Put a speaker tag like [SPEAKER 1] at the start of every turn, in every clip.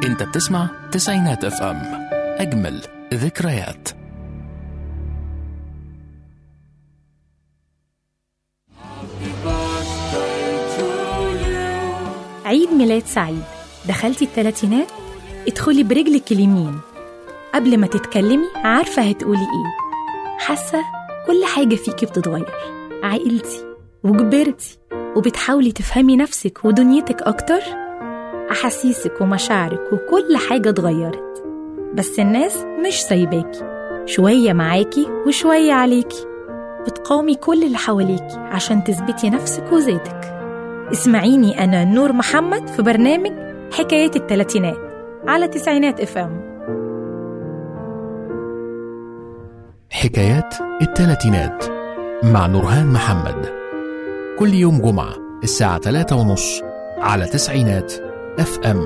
[SPEAKER 1] انت بتسمع تسعينات اف ام اجمل ذكريات
[SPEAKER 2] عيد ميلاد سعيد دخلتي التلاتينات ادخلي برجلك اليمين قبل ما تتكلمي عارفة هتقولي ايه حاسة كل حاجة فيكي بتتغير عقلتي وكبرتي وبتحاولي تفهمي نفسك ودنيتك أكتر أحاسيسك ومشاعرك وكل حاجة اتغيرت بس الناس مش سايباكي شوية معاكي وشوية عليكي بتقاومي كل اللي حواليكي عشان تثبتي نفسك وذاتك اسمعيني أنا نور محمد في برنامج حكايات التلاتينات على تسعينات اف ام
[SPEAKER 1] حكايات التلاتينات مع نورهان محمد كل يوم جمعة الساعة 3 ونص على تسعينات اف ام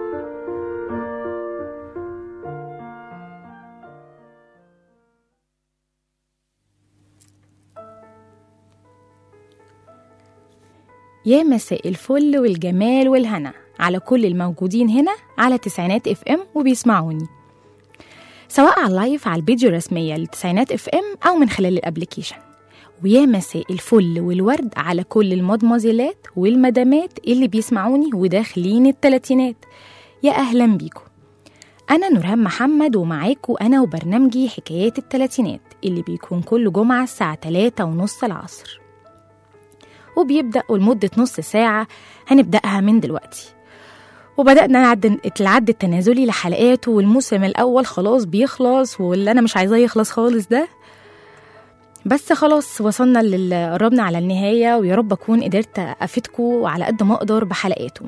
[SPEAKER 2] يا مساء الفل والجمال والهنا على كل الموجودين هنا على تسعينات اف ام وبيسمعوني سواء على اللايف على الفيديو الرسمية لتسعينات اف ام أو من خلال الابليكيشن ويا مساء الفل والورد على كل المدمزيلات والمدامات اللي بيسمعوني وداخلين التلاتينات يا أهلا بيكم أنا نورهان محمد ومعاكم أنا وبرنامجي حكايات التلاتينات اللي بيكون كل جمعة الساعة 3 ونص العصر وبيبدأ لمدة نص ساعة هنبدأها من دلوقتي وبدأنا نعد العد التنازلي لحلقاته والموسم الأول خلاص بيخلص واللي أنا مش عايزاه يخلص خالص ده بس خلاص وصلنا لل قربنا على النهاية ويا رب أكون قدرت أفيدكم على قد ما أقدر بحلقاته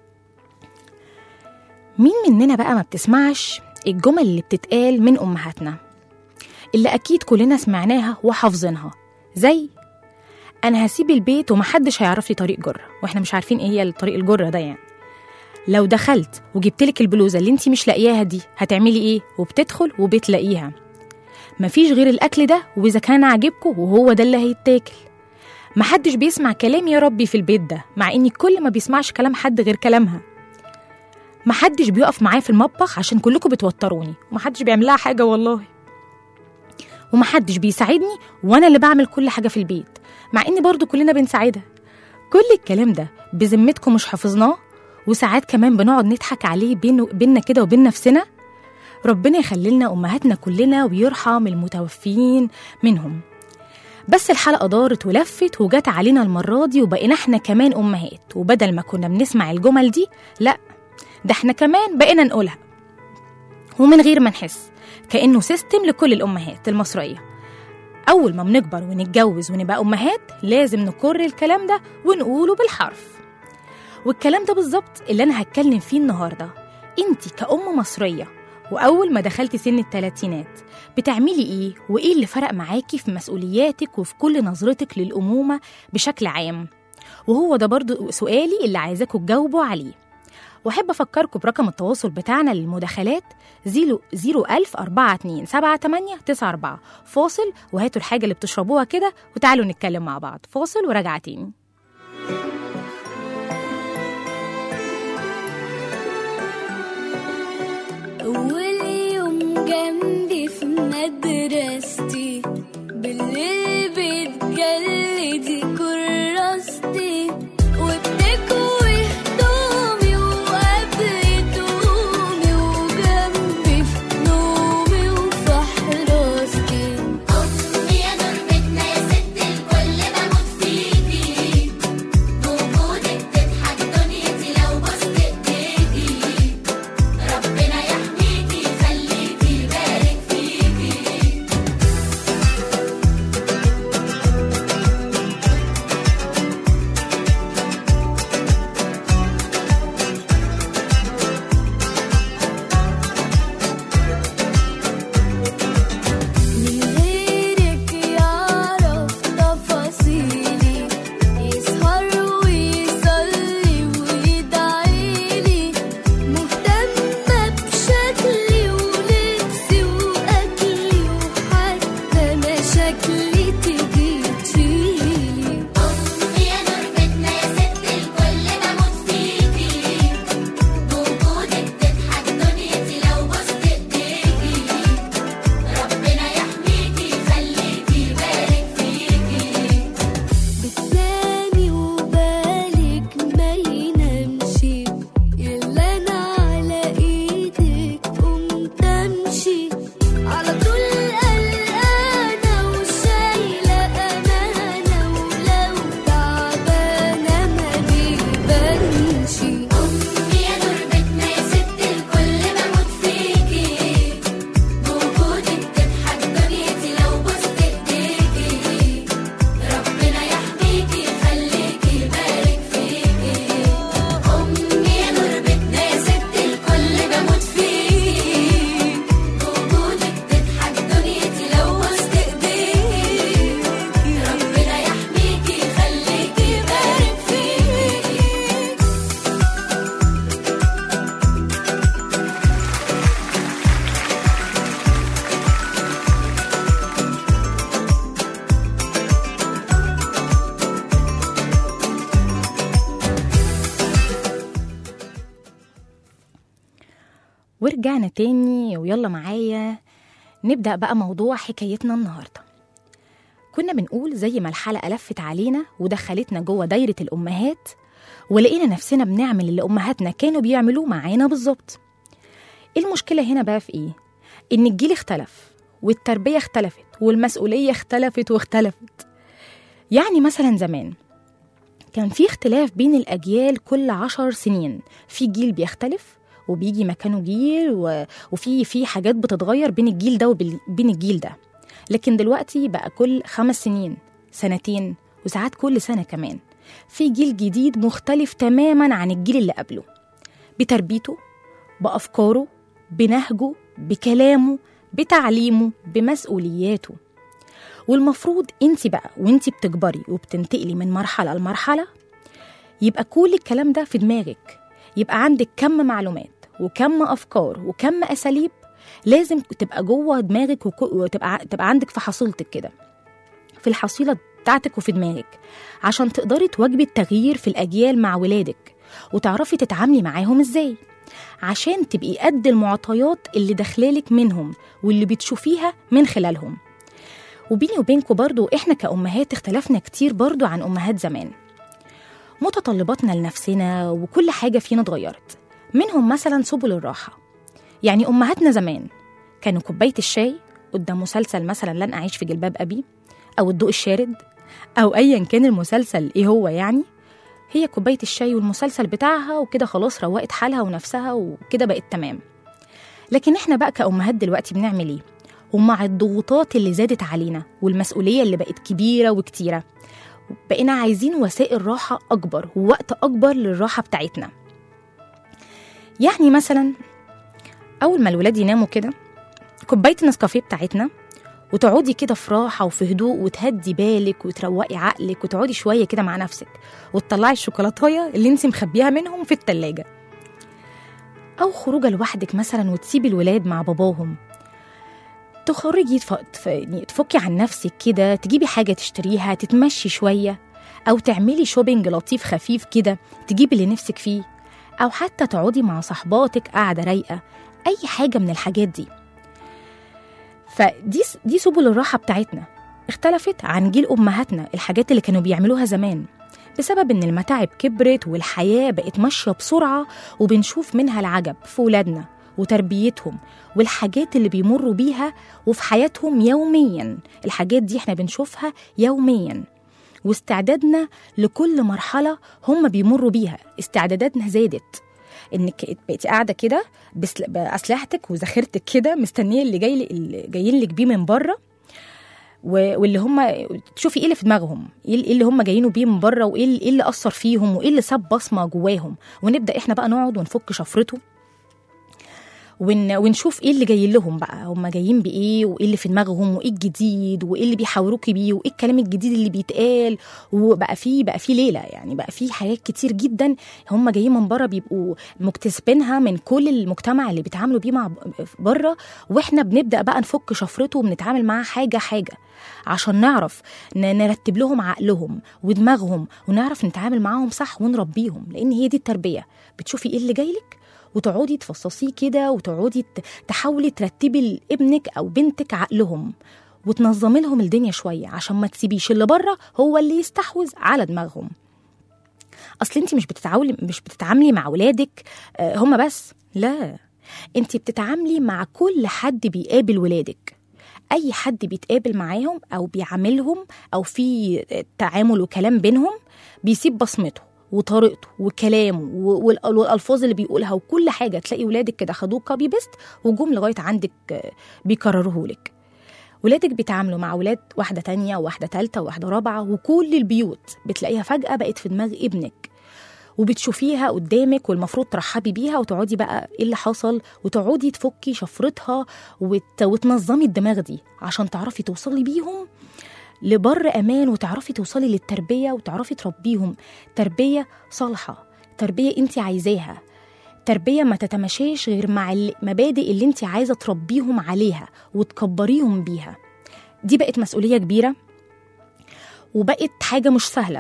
[SPEAKER 2] مين مننا بقى ما بتسمعش الجمل اللي بتتقال من أمهاتنا اللي أكيد كلنا سمعناها وحافظينها زي أنا هسيب البيت ومحدش هيعرف لي طريق جرة وإحنا مش عارفين إيه هي الطريق الجرة ده يعني لو دخلت وجبتلك البلوزة اللي انتي مش لاقياها دي هتعملي ايه وبتدخل وبتلاقيها مفيش غير الأكل ده وإذا كان عاجبكم وهو ده اللي هيتاكل محدش بيسمع كلامي يا ربي في البيت ده مع إني كل ما بيسمعش كلام حد غير كلامها محدش بيقف معايا في المطبخ عشان كلكم بتوتروني ومحدش بيعمل لها حاجة والله ومحدش بيساعدني وأنا اللي بعمل كل حاجة في البيت مع إن برضو كلنا بنساعدها كل الكلام ده بذمتكم مش حافظناه وساعات كمان بنقعد نضحك عليه بينه بينا كده وبين نفسنا ربنا يخلي لنا امهاتنا كلنا ويرحم المتوفين منهم بس الحلقه دارت ولفت وجت علينا المره دي وبقينا احنا كمان امهات وبدل ما كنا بنسمع الجمل دي لا ده احنا كمان بقينا نقولها ومن غير ما نحس كانه سيستم لكل الامهات المصريه اول ما بنكبر ونتجوز ونبقى امهات لازم نكر الكلام ده ونقوله بالحرف والكلام ده بالظبط اللي أنا هتكلم فيه النهاردة أنت كأم مصرية وأول ما دخلتي سن التلاتينات بتعملي إيه وإيه اللي فرق معاكي في مسؤولياتك وفي كل نظرتك للأمومة بشكل عام وهو ده برضو سؤالي اللي عايزاكم تجاوبوا عليه وأحب أفكركم برقم التواصل بتاعنا للمداخلات 01042 فاصل وهاتوا الحاجة اللي بتشربوها كده وتعالوا نتكلم مع بعض فاصل وراجعة تاني
[SPEAKER 3] أول يوم جنبي في مدرستي بالليل بتجلدي كراستي وبتكوي هدومي وقبل دومي وجنبي في نومي وفي حراستي
[SPEAKER 4] أمي يا نور بيتنا يا ست الكل بموت فيكي بوجودك تضحك دنيتي لو بصت ايديكي ربنا يحميكي يخليكي يبارك فيكي
[SPEAKER 2] ورجعنا تاني ويلا معايا نبدأ بقى موضوع حكايتنا النهاردة كنا بنقول زي ما الحلقة لفت علينا ودخلتنا جوه دايرة الأمهات ولقينا نفسنا بنعمل اللي أمهاتنا كانوا بيعملوه معانا بالظبط المشكلة هنا بقى في إيه؟ إن الجيل اختلف والتربية اختلفت والمسؤولية اختلفت واختلفت يعني مثلا زمان كان في اختلاف بين الأجيال كل عشر سنين في جيل بيختلف وبيجي مكانه جيل و... وفي في حاجات بتتغير بين الجيل ده وبين الجيل ده لكن دلوقتي بقى كل خمس سنين سنتين وساعات كل سنة كمان في جيل جديد مختلف تماما عن الجيل اللي قبله بتربيته بأفكاره بنهجه بكلامه بتعليمه بمسؤولياته والمفروض انت بقى وانت بتكبري وبتنتقلي من مرحلة لمرحلة يبقى كل الكلام ده في دماغك يبقى عندك كم معلومات وكم أفكار وكم أساليب لازم تبقى جوه دماغك وك- وتبقى تبقى عندك في حصيلتك كده في الحصيلة بتاعتك وفي دماغك عشان تقدري تواجبي التغيير في الأجيال مع ولادك وتعرفي تتعاملي معاهم ازاي عشان تبقي قد المعطيات اللي داخلالك منهم واللي بتشوفيها من خلالهم وبيني وبينكم برضو احنا كأمهات اختلفنا كتير برضو عن أمهات زمان متطلباتنا لنفسنا وكل حاجة فينا اتغيرت منهم مثلا سبل الراحة يعني أمهاتنا زمان كانوا كوباية الشاي قدام مسلسل مثلا لن أعيش في جلباب أبي أو الضوء الشارد أو أيا كان المسلسل إيه هو يعني هي كوباية الشاي والمسلسل بتاعها وكده خلاص روقت حالها ونفسها وكده بقت تمام لكن احنا بقى كأمهات دلوقتي بنعمل ايه؟ ومع الضغوطات اللي زادت علينا والمسؤولية اللي بقت كبيرة وكتيرة بقينا عايزين وسائل راحة أكبر ووقت أكبر للراحة بتاعتنا يعني مثلا أول ما الولاد يناموا كده كوباية النسكافيه بتاعتنا وتقعدي كده في راحة وفي هدوء وتهدي بالك وتروقي عقلك وتقعدي شوية كده مع نفسك وتطلعي الشوكولاتاية اللي انت مخبيها منهم في التلاجة أو خروجة لوحدك مثلا وتسيبي الولاد مع باباهم تخرجي تف... تف... يعني تفكي عن نفسك كده تجيبي حاجة تشتريها تتمشي شوية أو تعملي شوبينج لطيف خفيف كده تجيبي اللي نفسك فيه أو حتى تقعدي مع صحباتك قاعدة رايقة أي حاجة من الحاجات دي فدي دي سبل الراحة بتاعتنا اختلفت عن جيل أمهاتنا الحاجات اللي كانوا بيعملوها زمان بسبب إن المتاعب كبرت والحياة بقت ماشية بسرعة وبنشوف منها العجب في ولادنا وتربيتهم والحاجات اللي بيمروا بيها وفي حياتهم يوميا الحاجات دي احنا بنشوفها يوميا واستعدادنا لكل مرحلة هم بيمروا بيها استعداداتنا زادت انك بقيتي قاعده كده بسل- باسلحتك وذخيرتك كده مستنيه اللي جاي اللي جايين لك بيه من بره و- واللي هم تشوفي ايه اللي في دماغهم ايه إيه اللي هم جايينه بيه من بره وايه اللي- إيه اللي اثر فيهم وايه اللي ساب بصمه جواهم ونبدا احنا بقى نقعد ونفك شفرته ون... ونشوف ايه اللي جاي لهم بقى هم جايين بايه وايه اللي في دماغهم وايه الجديد وايه اللي بيحاوروكي بيه وايه الكلام الجديد اللي بيتقال وبقى فيه بقى فيه ليله يعني بقى فيه حاجات كتير جدا هم جايين من بره بيبقوا مكتسبينها من كل المجتمع اللي بيتعاملوا بيه مع بره واحنا بنبدا بقى نفك شفرته وبنتعامل معاه حاجه حاجه عشان نعرف ن- نرتب لهم عقلهم ودماغهم ونعرف نتعامل معاهم صح ونربيهم لان هي دي التربيه بتشوفي ايه اللي جايلك وتقعدي تفصصيه كده وتقعدي ت- تحاولي ترتبي لابنك او بنتك عقلهم وتنظمي لهم الدنيا شويه عشان ما تسيبيش اللي بره هو اللي يستحوذ على دماغهم اصل انت مش بتتعاملي مش بتتعاملي مع ولادك آه، هم بس لا انت بتتعاملي مع كل حد بيقابل ولادك اي حد بيتقابل معاهم او بيعاملهم او في تعامل وكلام بينهم بيسيب بصمته وطريقته وكلامه و- والأ- والالفاظ اللي بيقولها وكل حاجه تلاقي ولادك كده خدوه كوبي بيست وجم لغايه عندك آه، بيكرروه لك ولادك بيتعاملوا مع ولاد واحده تانية وواحده تالتة وواحده رابعه وكل البيوت بتلاقيها فجاه بقت في دماغ ابنك وبتشوفيها قدامك والمفروض ترحبي بيها وتقعدي بقى ايه اللي حصل وتقعدي تفكي شفرتها وت... وتنظمي الدماغ دي عشان تعرفي توصلي بيهم لبر امان وتعرفي توصلي للتربيه وتعرفي تربيهم تربيه صالحه تربيه انت عايزاها تربيه ما تتماشاش غير مع المبادئ اللي انت عايزه تربيهم عليها وتكبريهم بيها دي بقت مسؤوليه كبيره وبقت حاجه مش سهله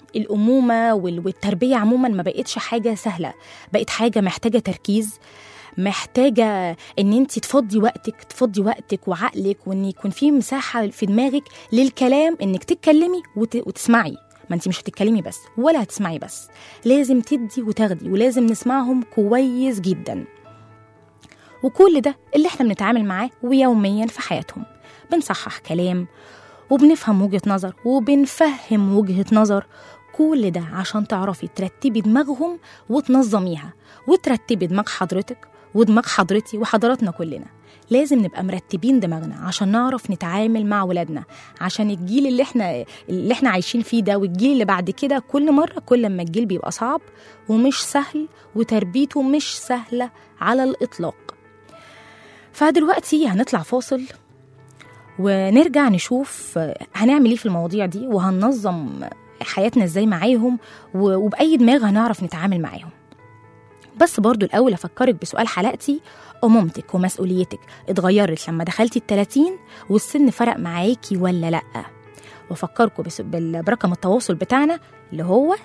[SPEAKER 2] الأمومة وال- والتربية عموما ما بقتش حاجة سهلة بقت حاجة محتاجة تركيز محتاجه ان انت تفضي وقتك تفضي وقتك وعقلك وان يكون في مساحه في دماغك للكلام انك تتكلمي وت... وتسمعي ما انت مش هتتكلمي بس ولا هتسمعي بس لازم تدي وتاخدي ولازم نسمعهم كويس جدا وكل ده اللي احنا بنتعامل معاه ويوميا في حياتهم بنصحح كلام وبنفهم وجهة نظر وبنفهم وجهة نظر كل ده عشان تعرفي ترتبي دماغهم وتنظميها وترتبي دماغ حضرتك ودماغ حضرتي وحضراتنا كلنا لازم نبقى مرتبين دماغنا عشان نعرف نتعامل مع ولادنا عشان الجيل اللي احنا اللي احنا عايشين فيه ده والجيل اللي بعد كده كل مرة كل ما الجيل بيبقى صعب ومش سهل وتربيته مش سهلة على الإطلاق فدلوقتي هنطلع فاصل ونرجع نشوف هنعمل ايه في المواضيع دي وهننظم حياتنا ازاي معاهم و- وبأي دماغ هنعرف نتعامل معاهم بس برضو الأول أفكرك بسؤال حلقتي أمومتك ومسؤوليتك اتغيرت لما دخلتي التلاتين والسن فرق معاكي ولا لأ وأفكركم بس- بال- برقم التواصل بتاعنا اللي هو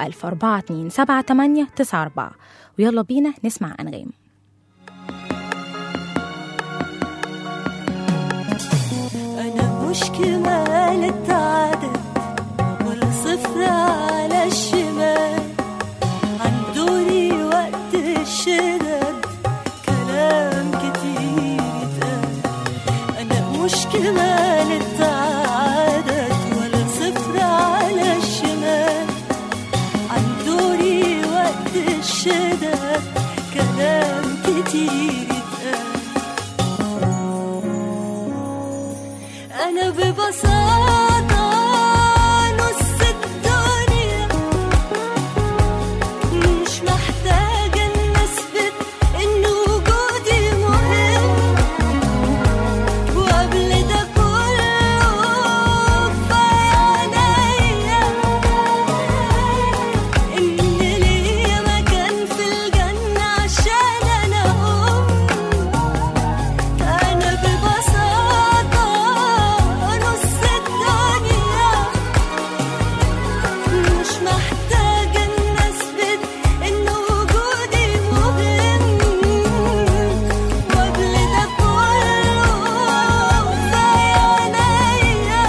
[SPEAKER 2] 010427894 ويلا بينا نسمع أنغام
[SPEAKER 5] أنا مش كمالة عدد ولا صفر على الشمال عندوني وقت الشدد كلام كتير اتقال أنا مش كمالة عدد ولا صفر على الشمال عندوني وقت الشدد كلام كتير اتقال أنا ببساطة نص الدنيا مش محتاجة إن أثبت إن وجودي مهم وقبل ده كله كفاية عليا إن ليا مكان في الجنة عشان أنا أم أنا ببساطة نص الدنيا مش محتاجة إن أثبت إن وجودي مهم وقبل ده كله كفاية عليا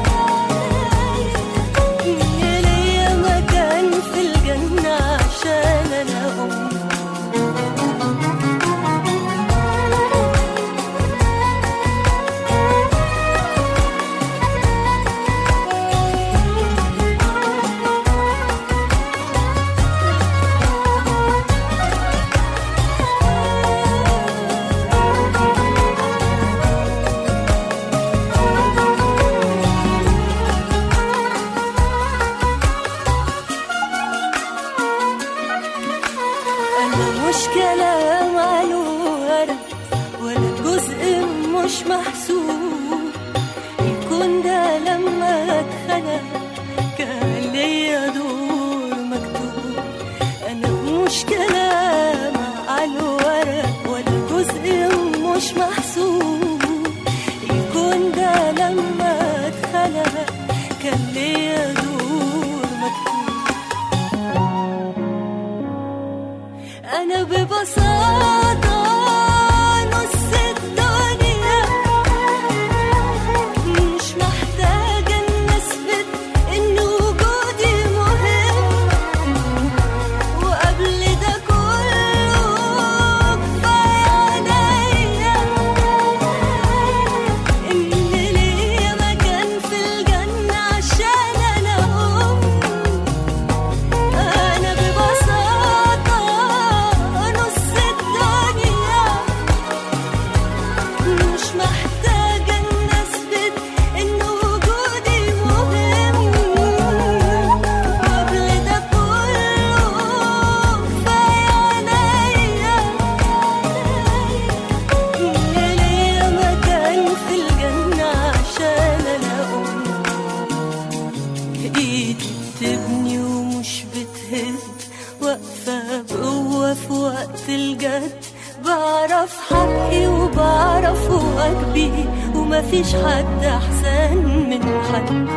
[SPEAKER 5] إن ليا مكان في الجنة عشان أنا أم أنا مش كلام على ورق ولا جزء مش محسوب الكون ده لما اتخلق كان ليا دور مكتوب أنا مش كلام على ورق ولا جزء مش محسوب الكون ده لما اتخلق كان ليا دور مكتوب أنا ببساطة نص الدنيا مش محتاجة إن أثبت إن وجودي مهم وقبل ده كله كفاية عليا إن ليا مكان في الجنة عشان أنا أم أنا ببساطة نص الدنيا مش محتاجة إن أثبت إن وجودي مهم قبل ده كله كفاية عليا إن ليا مكان في الجنة عشان أنا أم ايدي بتبني ومش بتهد واقفة بقوة في وقت الجد بعرف حقي وبعرف واجبي ومفيش حد احسن من حد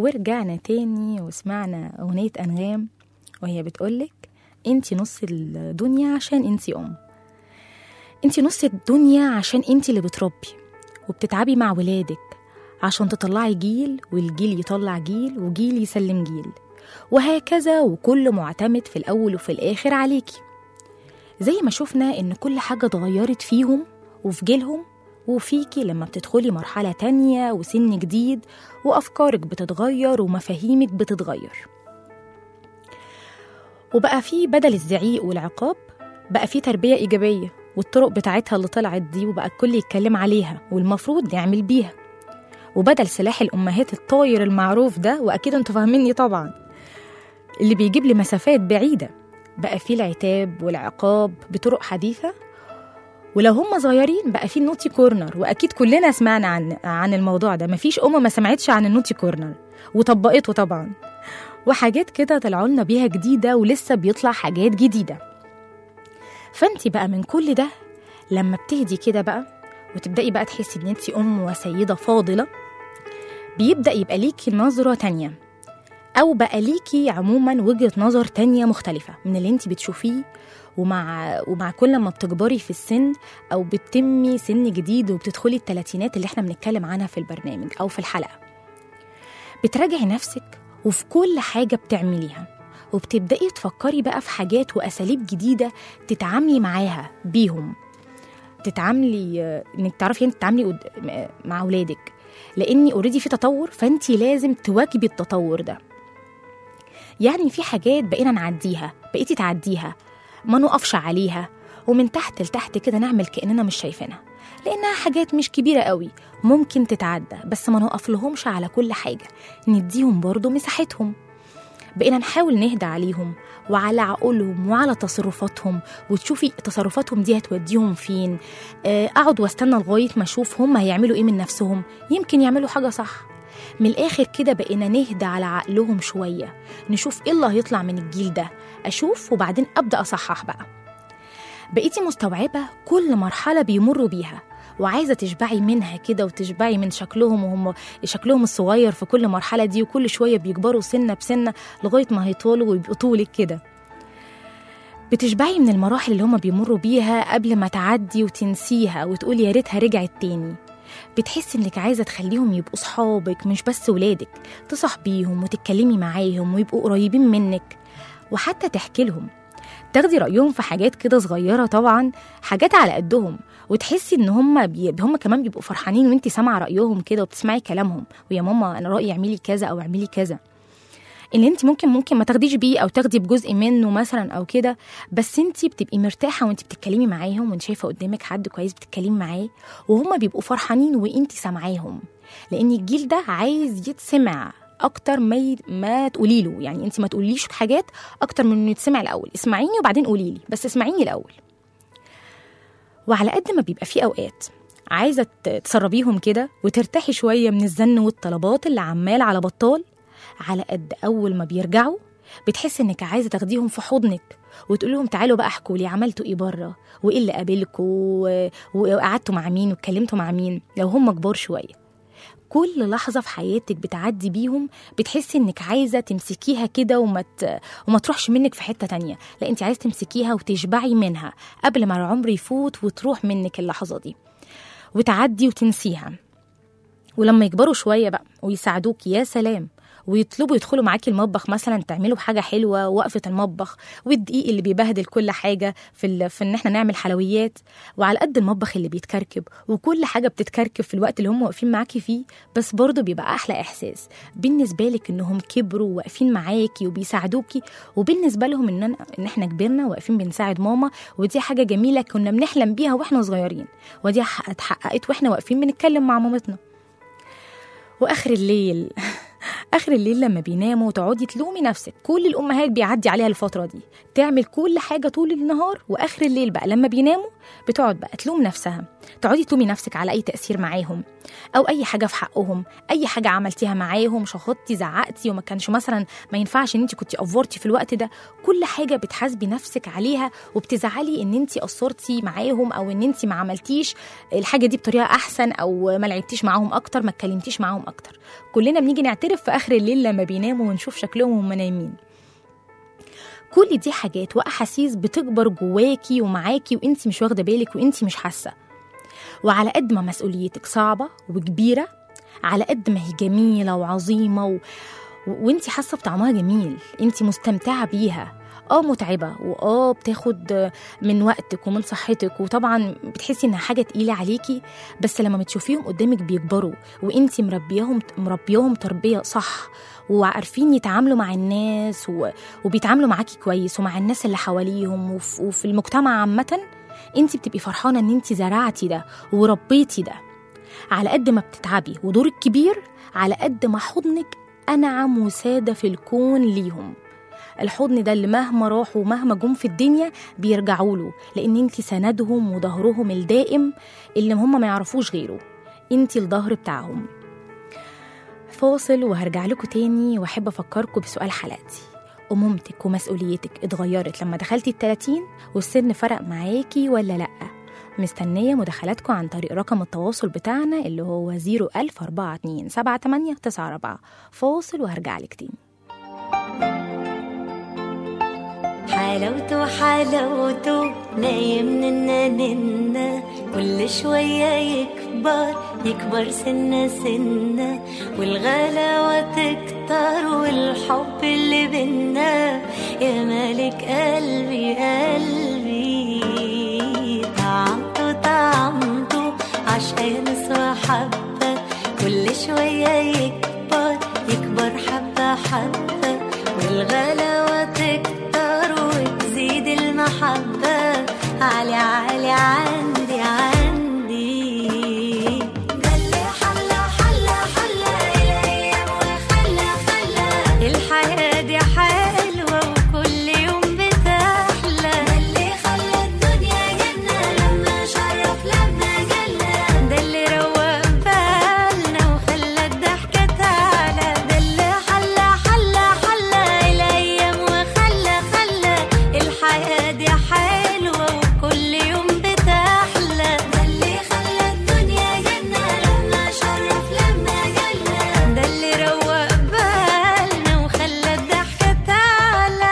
[SPEAKER 2] ورجعنا تاني وسمعنا أغنية أنغام وهي بتقولك انتي نص الدنيا عشان انتي أم انتي نص الدنيا عشان انتي اللي بتربي وبتتعبي مع ولادك عشان تطلعي جيل والجيل يطلع جيل وجيل يسلم جيل وهكذا وكل معتمد في الأول وفي الآخر عليكي زي ما شفنا إن كل حاجة اتغيرت فيهم وفي جيلهم وفيكي لما بتدخلي مرحلة تانية وسن جديد وأفكارك بتتغير ومفاهيمك بتتغير وبقى في بدل الزعيق والعقاب بقى في تربية إيجابية والطرق بتاعتها اللي طلعت دي وبقى الكل يتكلم عليها والمفروض نعمل بيها وبدل سلاح الأمهات الطاير المعروف ده وأكيد انتوا فاهميني طبعا اللي بيجيب لي مسافات بعيدة بقى في العتاب والعقاب بطرق حديثة ولو هم صغيرين بقى في النوتي كورنر واكيد كلنا سمعنا عن عن الموضوع ده مفيش ام ما سمعتش عن النوتي كورنر وطبقته طبعا وحاجات كده طلعوا لنا بيها جديده ولسه بيطلع حاجات جديده فانت بقى من كل ده لما بتهدي كده بقى وتبدأي بقى تحسي ان انت ام وسيده فاضله بيبدأ يبقى ليكي نظره تانية او بقى ليكي عموما وجهه نظر تانية مختلفه من اللي انت بتشوفيه ومع ومع كل ما بتكبري في السن او بتتمي سن جديد وبتدخلي الثلاثينات اللي احنا بنتكلم عنها في البرنامج او في الحلقه بتراجعي نفسك وفي كل حاجه بتعمليها وبتبدأي تفكري بقى في حاجات وأساليب جديدة تتعاملي معاها بيهم تتعاملي آه، انك تعرفي انت تتعاملي قد- م- مع اولادك لاني اوريدي في تطور فانت لازم تواكبي التطور ده يعني في حاجات بقينا نعديها بقيتي تعديها ما نقفش عليها ومن تحت لتحت كده نعمل كأننا مش شايفينها لأنها حاجات مش كبيرة قوي ممكن تتعدى بس ما نقف لهمش على كل حاجة نديهم برضو مساحتهم بقينا نحاول نهدى عليهم وعلى عقولهم وعلى تصرفاتهم وتشوفي تصرفاتهم دي هتوديهم فين آه، اقعد واستنى لغايه ما اشوف هم هيعملوا ايه من نفسهم يمكن يعملوا حاجه صح من الاخر كده بقينا نهدى على عقلهم شويه نشوف ايه اللي هيطلع من الجيل ده اشوف وبعدين ابدا اصحح بقى بقيتي مستوعبه كل مرحله بيمروا بيها وعايزه تشبعي منها كده وتشبعي من شكلهم وهم شكلهم الصغير في كل مرحله دي وكل شويه بيكبروا سنه بسنه لغايه ما هيطولوا ويبقوا طولك كده بتشبعي من المراحل اللي هما بيمروا بيها قبل ما تعدي وتنسيها وتقولي يا ريتها رجعت تاني بتحسي انك عايزه تخليهم يبقوا صحابك مش بس ولادك تصاحبيهم وتتكلمي معاهم ويبقوا قريبين منك وحتى تحكي لهم تاخدي رايهم في حاجات كده صغيره طبعا حاجات على قدهم وتحسي ان هم بي... هم كمان بيبقوا فرحانين وانت سامعه رايهم كده وبتسمعي كلامهم ويا ماما انا رايي اعملي كذا او اعملي كذا اللي انت ممكن ممكن ما تاخديش بيه او تاخدي بجزء منه مثلا او كده بس انت بتبقي مرتاحه وانت بتتكلمي معاهم وانت شايفه قدامك حد كويس بتتكلمي معاه وهم بيبقوا فرحانين وانت سامعاهم لان الجيل ده عايز يتسمع اكتر ما ي... ما تقولي له يعني انت ما تقوليش حاجات اكتر من انه يتسمع الاول اسمعيني وبعدين قولي لي بس اسمعيني الاول وعلى قد ما بيبقى في اوقات عايزه ت- تسربيهم كده وترتاحي شويه من الزن والطلبات اللي عمال على بطال على قد اول ما بيرجعوا بتحسي انك عايزه تاخديهم في حضنك وتقول لهم تعالوا بقى احكوا لي عملتوا ايه بره وايه اللي قابلكوا و- وقعدتوا مع مين واتكلمتوا مع مين لو هم كبار شويه كل لحظة في حياتك بتعدي بيهم بتحسي انك عايزة تمسكيها كده وما ت... وما تروحش منك في حتة تانية لا انت عايزة تمسكيها وتشبعي منها قبل ما العمر يفوت وتروح منك اللحظة دي وتعدي وتنسيها ولما يكبروا شوية بقى ويساعدوك يا سلام ويطلبوا يدخلوا معاكي المطبخ مثلا تعملوا حاجه حلوه وقفه المطبخ والدقيق اللي بيبهدل كل حاجه في ال... في ان احنا نعمل حلويات وعلى قد المطبخ اللي بيتكركب وكل حاجه بتتكركب في الوقت اللي هم واقفين معاكي فيه بس برضه بيبقى احلى احساس بالنسبه لك انهم كبروا واقفين معاكي وبيساعدوكي وبالنسبه لهم ان أنا... ان احنا كبرنا واقفين بنساعد ماما ودي حاجه جميله كنا بنحلم بيها واحنا صغيرين ودي ح- اتحققت واحنا واقفين بنتكلم مع مامتنا واخر الليل اخر الليل لما بيناموا تقعدي تلومي نفسك كل الامهات بيعدي عليها الفتره دي تعمل كل حاجه طول النهار واخر الليل بقى لما بيناموا بتقعد بقى تلوم نفسها تقعدي تلومي نفسك على اي تاثير معاهم او اي حاجه في حقهم اي حاجه عملتيها معاهم شخطتي زعقتي وما كانش مثلا ما ينفعش ان انت كنت افورتي في الوقت ده كل حاجه بتحاسبي نفسك عليها وبتزعلي ان انت قصرتي معاهم او ان انت ما عملتيش الحاجه دي بطريقه احسن او ما لعبتيش معاهم اكتر ما اتكلمتيش معاهم اكتر كلنا بنيجي نعترف في اخر الليل لما بيناموا ونشوف شكلهم وهم نايمين كل دي حاجات واحاسيس بتكبر جواكي ومعاكي وانت مش واخده بالك وانت مش حاسه وعلى قد ما مسؤوليتك صعبه وكبيره على قد ما هي جميله وعظيمه و... و... وانت حاسه بطعمها جميل انت مستمتعه بيها اه متعبه واه بتاخد من وقتك ومن صحتك وطبعا بتحسي انها حاجه تقيله عليكي بس لما بتشوفيهم قدامك بيكبروا وانت مربياهم مربياهم تربيه صح وعارفين يتعاملوا مع الناس و... وبيتعاملوا معاكي كويس ومع الناس اللي حواليهم وف... وفي المجتمع عامه انت بتبقي فرحانه ان انت زرعتي ده وربيتي ده على قد ما بتتعبي ودورك كبير على قد ما حضنك انعم وساده في الكون ليهم الحضن ده اللي مهما راحوا ومهما جم في الدنيا بيرجعوا له لان انت سندهم وظهرهم الدائم اللي هم ما يعرفوش غيره انت الظهر بتاعهم فاصل وهرجع لكم تاني واحب افكركم بسؤال حلقتي أمومتك ومسؤوليتك اتغيرت لما دخلتي التلاتين والسن فرق معاكي ولا لأ؟ مستنية مداخلاتكم عن طريق رقم التواصل بتاعنا اللي هو 01042 7894 فاصل وهرجع لك تاني
[SPEAKER 5] حلاوته حلاوته نايم ننا ننا كل شوية يكبر يكبر سنة سنة والغلاوة تكتر والحب اللي بينا يا مالك قلبي قلبي طعمته طعمته عشان نسوى حبة كل شوية يكبر يكبر حبة حبة والغلاوة تكتر وتزيد المحبة عالي عالي عندي عندي قلي حلا حلا حلا الأيام وخلا خلا الحياة دي حلوة وكل يوم بتحلى اللي خلى الدنيا جنة لما شرف لما جلى ده اللي روق بالنا وخلى الضحكة تعلى ده اللي حلى حلى حلى الأيام وخلى خلى الحياة دي حلوة وكل يوم بتحلى ده اللي خلى الدنيا جنة لما شرف لما جلى ده اللي روق بالنا وخلى الضحكة تعلى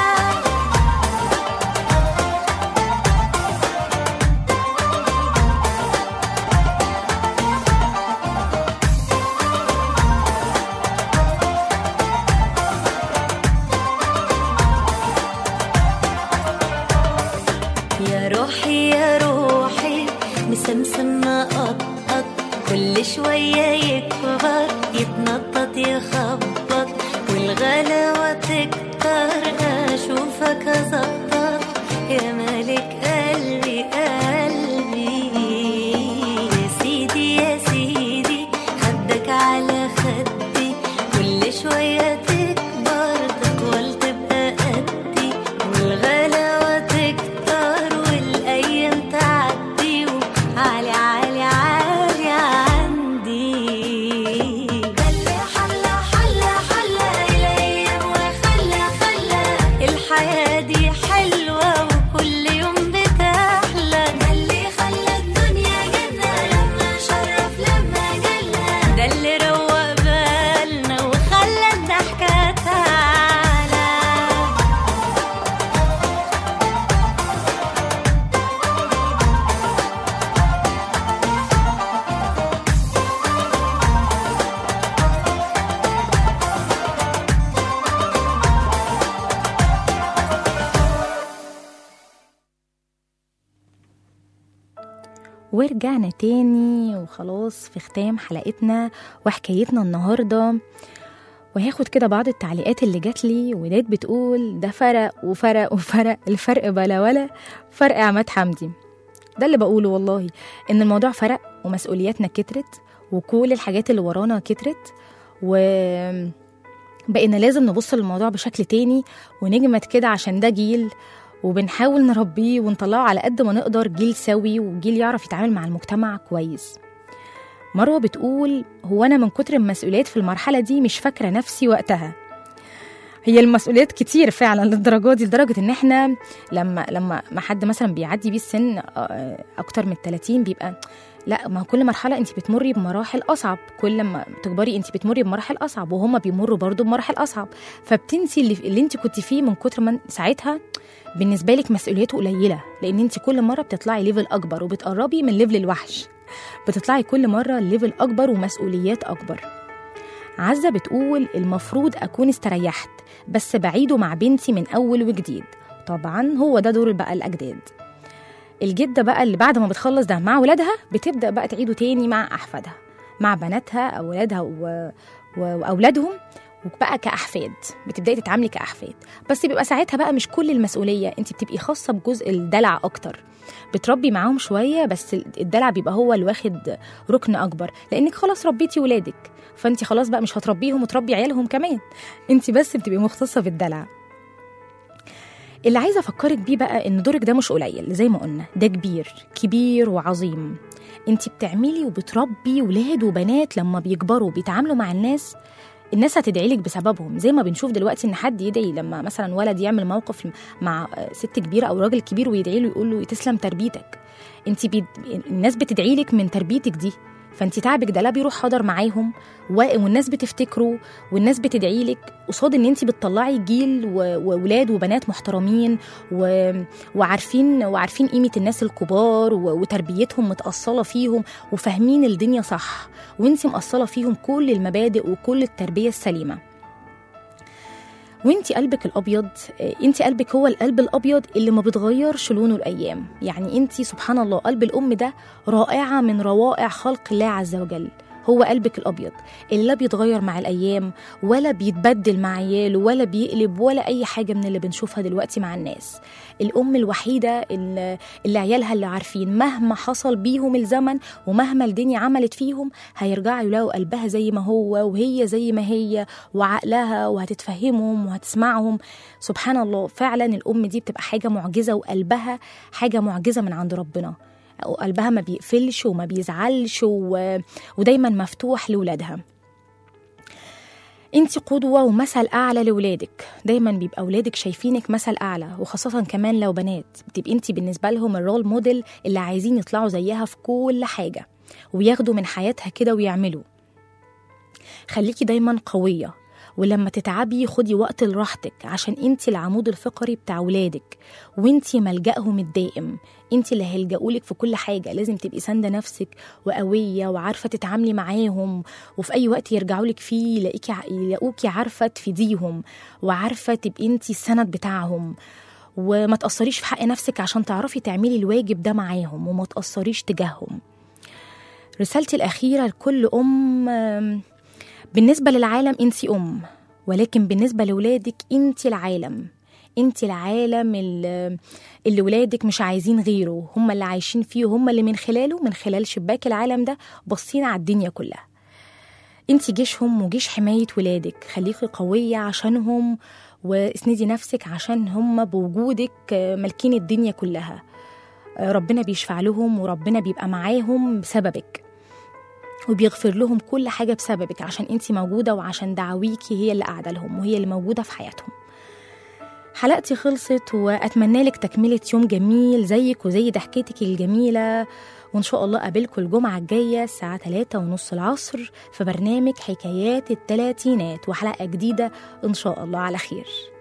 [SPEAKER 5] يا روحي يا روحي مسمسم مقطقط كل شوية يكبر يتنطط يخبط والغلاوة تكتر أشوفك أزقط يا مالك قلبي قلبي يا سيدي يا سيدي خدك على خدي كل شوية تكبر تطول تبقى قدي والغلاوة تكتر والأيام تعدي وعالي عالي عالي عندي قلي حلا حلا حلا الأيام وخلى خلى الحياة دي حلوة وكل يوم بتحلى اللي خلى الدنيا جنة لما شرف لما جلى ده اللي روق بالنا وخلى الضحكة تعلى
[SPEAKER 2] ورجعنا تاني وخلاص في ختام حلقتنا وحكايتنا النهارده وهاخد كده بعض التعليقات اللي جات لي ودات بتقول ده فرق وفرق وفرق الفرق بلا ولا فرق عماد حمدي ده اللي بقوله والله ان الموضوع فرق ومسؤولياتنا كترت وكل الحاجات اللي ورانا كترت و بقينا لازم نبص للموضوع بشكل تاني ونجمد كده عشان ده جيل وبنحاول نربيه ونطلعه على قد ما نقدر جيل سوي وجيل يعرف يتعامل مع المجتمع كويس مروة بتقول هو أنا من كتر المسؤوليات في المرحلة دي مش فاكرة نفسي وقتها هي المسؤوليات كتير فعلا للدرجة دي لدرجة ان احنا لما لما ما حد مثلا بيعدي بيه السن آه، اكتر من 30 بيبقى لا ما هو كل مرحلة انت بتمري بمراحل اصعب كل ما تكبري انت بتمري بمراحل اصعب وهما بيمروا برضو بمراحل اصعب فبتنسي اللي, اللي انت كنت فيه من كتر ما ساعتها بالنسبة لك مسؤوليته قليلة لان انت كل مرة بتطلعي ليفل اكبر وبتقربي من ليفل الوحش بتطلعي كل مرة ليفل اكبر ومسؤوليات اكبر عزة بتقول المفروض أكون استريحت بس بعيده مع بنتي من أول وجديد طبعا هو ده دور بقى الأجداد الجدة بقى اللي بعد ما بتخلص ده مع ولادها بتبدأ بقى تعيده تاني مع أحفادها مع بناتها أولادها و... و... وأولادهم وبقى كأحفاد بتبدأي تتعاملي كأحفاد بس بيبقى ساعتها بقى مش كل المسؤولية انت بتبقي خاصة بجزء الدلع أكتر بتربي معاهم شوية بس الدلع بيبقى هو اللي واخد ركن أكبر لأنك خلاص ربيتي ولادك فانت خلاص بقى مش هتربيهم وتربي عيالهم كمان انت بس بتبقي مختصة بالدلع اللي عايزة أفكرك بيه بقى إن دورك ده مش قليل زي ما قلنا ده كبير كبير وعظيم انت بتعملي وبتربي ولاد وبنات لما بيكبروا بيتعاملوا مع الناس الناس هتدعي لك بسببهم زي ما بنشوف دلوقتي ان حد يدعي لما مثلا ولد يعمل موقف مع ست كبيره او راجل كبير ويدعي له يقول له تسلم تربيتك انت بي... الناس بتدعي لك من تربيتك دي فانت تعبك ده لا بيروح حاضر معاهم و... والناس بتفتكره والناس بتدعي لك قصاد ان انت بتطلعي جيل و... وولاد وبنات محترمين و... وعارفين وعارفين قيمه الناس الكبار و... وتربيتهم متاصله فيهم وفاهمين الدنيا صح وانت مأصله فيهم كل المبادئ وكل التربيه السليمه وانت قلبك الابيض انت قلبك هو القلب الابيض اللي ما بتغيرش لونه الايام يعني انت سبحان الله قلب الام ده رائعه من روائع خلق الله عز وجل هو قلبك الابيض اللي لا بيتغير مع الايام ولا بيتبدل مع عياله ولا بيقلب ولا اي حاجه من اللي بنشوفها دلوقتي مع الناس الام الوحيده اللي, اللي عيالها اللي عارفين مهما حصل بيهم الزمن ومهما الدنيا عملت فيهم هيرجعوا يلاقوا قلبها زي ما هو وهي زي ما هي وعقلها وهتتفهمهم وهتسمعهم سبحان الله فعلا الام دي بتبقى حاجه معجزه وقلبها حاجه معجزه من عند ربنا قلبها ما بيقفلش وما بيزعلش و... ودايما مفتوح لولادها انت قدوة ومثل أعلى لولادك دايما بيبقى أولادك شايفينك مثل أعلى وخاصة كمان لو بنات بتبقي انت بالنسبة لهم الرول موديل اللي عايزين يطلعوا زيها في كل حاجة وياخدوا من حياتها كده ويعملوا خليكي دايما قوية ولما تتعبي خدي وقت لراحتك عشان انت العمود الفقري بتاع ولادك وانت ملجأهم الدائم انت اللي هيلجأولك في كل حاجة لازم تبقي ساندة نفسك وقوية وعارفة تتعاملي معاهم وفي أي وقت يرجعوا لك فيه يلاقيكي يلاقوكي عارفة تفيديهم وعارفة تبقي انت السند بتاعهم وما تأثريش في حق نفسك عشان تعرفي تعملي الواجب ده معاهم وما تأثريش تجاههم رسالتي الأخيرة لكل أم بالنسبة للعالم انت أم ولكن بالنسبة لولادك انت العالم انت العالم اللي, اللي ولادك مش عايزين غيره هم اللي عايشين فيه هم اللي من خلاله من خلال شباك العالم ده باصين على الدنيا كلها انت جيشهم وجيش حماية ولادك خليكي قوية عشانهم واسندي نفسك عشان هم بوجودك مالكين الدنيا كلها ربنا بيشفع لهم وربنا بيبقى معاهم بسببك وبيغفر لهم كل حاجة بسببك عشان انت موجودة وعشان دعاويكي هي اللي قاعدة لهم وهي اللي موجودة في حياتهم حلقتي خلصت وأتمنى لك تكملة يوم جميل زيك وزي ضحكتك الجميلة وإن شاء الله أقابلكم الجمعة الجاية الساعة 3 ونص العصر في برنامج حكايات التلاتينات وحلقة جديدة إن شاء الله على خير